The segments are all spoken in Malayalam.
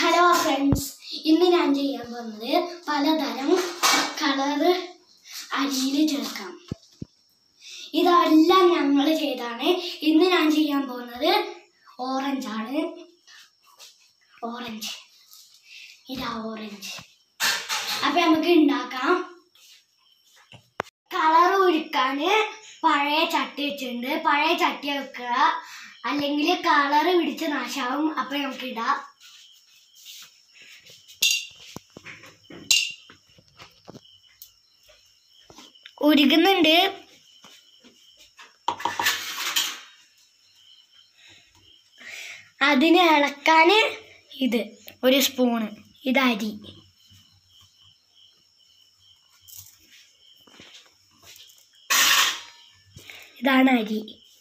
ഹലോ ഫ്രണ്ട്സ് ഇന്ന് ഞാൻ ചെയ്യാൻ പോകുന്നത് പലതരം കളറ് അരിയിൽ ചേർക്കാം ഇതെല്ലാം ഞങ്ങൾ ചെയ്താണ് ഇന്ന് ഞാൻ ചെയ്യാൻ പോകുന്നത് ഓറഞ്ച് ആണ് ഓറഞ്ച് ഇതാ ഓറഞ്ച് അപ്പൊ നമുക്ക് ഉണ്ടാക്കാം കളർ ഉരുക്കാന് പഴയ ചട്ടി വെച്ചിട്ടുണ്ട് പഴയ ചട്ടി വെക്കുക അല്ലെങ്കിൽ കളർ പിടിച്ച് നാശാവും അപ്പൊ നമുക്ക് ഇടാം ഉരുകുന്നുണ്ട് അതിന് ഇളക്കാന് ഇത് ഒരു സ്പൂണ് ഇത് അരി ഇതാണ് അരി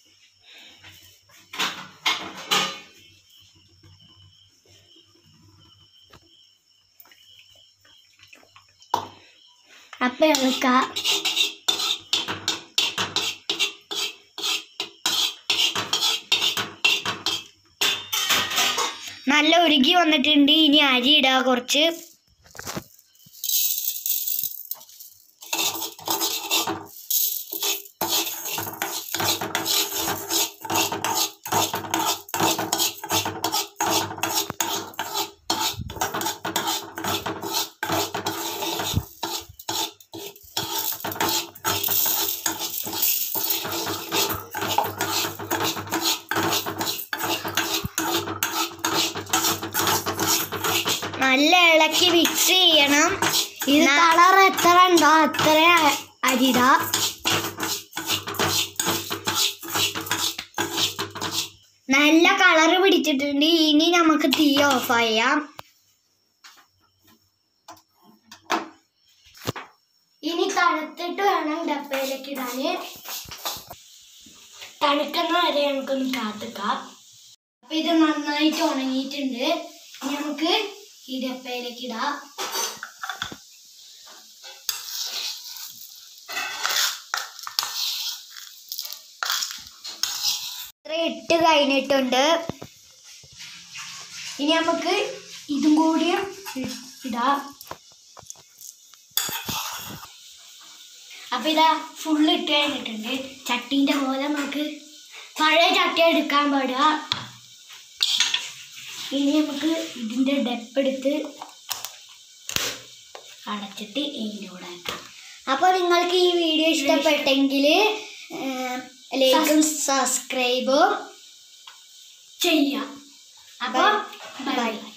അപ്പൊ ഇളക്കാം നല്ല ഉരുകി വന്നിട്ടുണ്ട് ഇനി അരി ഇടുക കുറച്ച് നല്ല ഇളക്കി മിക്സ് ചെയ്യണം ഇത് കളർ എത്ര ഉണ്ടോ അത്ര അരിട നല്ല കളർ പിടിച്ചിട്ടുണ്ട് ഇനി നമുക്ക് തീ ഓഫ് ചെയ്യാം ഇനി തണുത്തിട്ട് വേണം ഡപ്പയിലേക്ക് ഇടാന് തണുക്കുന്ന വരെ നമുക്കൊന്ന് കാത്തിക്കാം അപ്പൊ ഇത് നന്നായിട്ട് ഉണങ്ങിയിട്ടുണ്ട് ഇനി നമുക്ക് ഈ ഡപ്പയിലേക്ക് ഇടാം ഇത്ര ഇട്ട് കഴിഞ്ഞിട്ടുണ്ട് ഇനി നമുക്ക് ഇതും കൂടി ഇ- ഇടാം അപ്പൊ ഇതാ ഫുള്ള് ഇട്ട് കഴിഞ്ഞിട്ടുണ്ട് ചട്ടീൻ്റെ പോലെ നമുക്ക് പഴയ ചട്ടി എടുക്കാൻ പാടുക ഇനി നമുക്ക് ഇതിൻ്റെ ഡെപ്പ് എടുത്ത് അടച്ചിട്ട് ഇതിൻ്റെ കൂടെ വെക്കാം അപ്പോൾ നിങ്ങൾക്ക് ഈ വീഡിയോ ഇഷ്ടപ്പെട്ടെങ്കിൽ ലൈക്കും സബ്സ്ക്രൈബും ചെയ്യാം അപ്പോൾ ബൈ